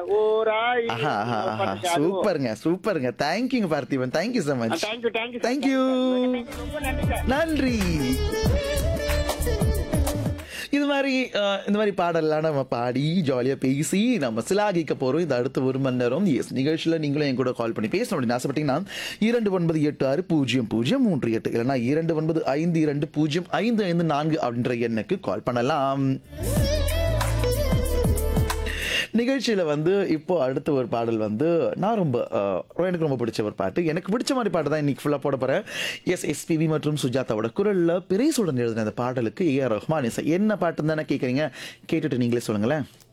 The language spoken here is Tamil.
ஓராய் ஆஹா ஆஹா ஆஹா சூப்பருங்க சூப்பருங்க தேங்க்யூங்க Parthiban thank you so much thank you thank you thank you ரொம்ப நன்றி சார் நன்றி இது மாதிரி அஹ், இந்த மாதிரி பாடலாம் நம்ம பாடி ஜாலியாக பேசி நம்ம சிலாகிக்க போகிறோம் இது அடுத்த ஒரு மணி நேரம் எஸ் நிகழ்ச்சியில் நீங்களும் என் கூட கால் பண்ணி பேசணும் அப்படின்னு ஆசைப்பட்டீங்கன்னா இரண்டு ஒன்பது எட்டு ஆறு பூஜ்ஜியம் பூஜ்ஜியம் மூன்று எட்டு இல்லைன்னா இரண்டு ஒன்பது ஐந்து இரண்டு பூஜ்ஜியம் ஐந்து ஐந்து நான்கு அப்படின்ற எண்ணுக்கு கால் பண்ணலாம் நிகழ்ச்சியில் வந்து இப்போ அடுத்த ஒரு பாடல் வந்து நான் ரொம்ப அஹ், எனக்கு ரொம்ப பிடிச்ச ஒரு பாட்டு எனக்கு பிடிச்ச மாதிரி பாட்டு தான் இன்னைக்கு ஃபுல்லாக போட போகிறேன் எஸ் எஸ்பிவி மற்றும் சுஜாதாவோட குரலில் பிரைசுடன் எழுதின அந்த பாடலுக்கு ஏஆர் ரஹ்மான் இசை என்ன பாட்டுன்னு தானே கேட்குறீங்க கேட்டுட்டு நீங்களே சொல்லுங்களேன்